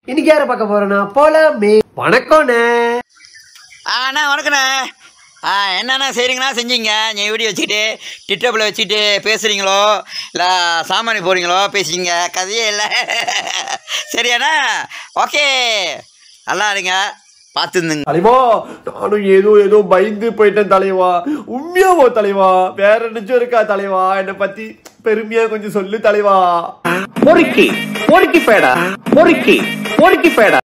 இன்னைக்கு யார பார்க்க போறோம்னா போலாமே வணக்கம்ண்ணே ஆ அண்ணா வணக்கண்ணே ஆ என்னென்ன செய்கிறீங்கன்னா செஞ்சீங்க நீங்கள் வீடியோ வச்சுக்கிட்டு டிட்டப்பில் வச்சுக்கிட்டு பேசுகிறீங்களோ இல்லை சாமானி போகிறீங்களோ பேசுறீங்க கதையே இல்லை சரியாண்ணா ஓகே நல்லா இருங்க பார்த்துருந்துங்க தலைவா நானும் ஏதோ ஏதோ பயந்து போயிட்டேன் தலைவா உண்மையாவோ தலைவா வேற நிச்சயம் இருக்கா தலைவா என்னை பத்தி பெருமையா கொஞ்சம் சொல்லு தலைவா பொறுக்கி பொறுக்கி பேடா பொறுக்கி பொறுக்கி பேடா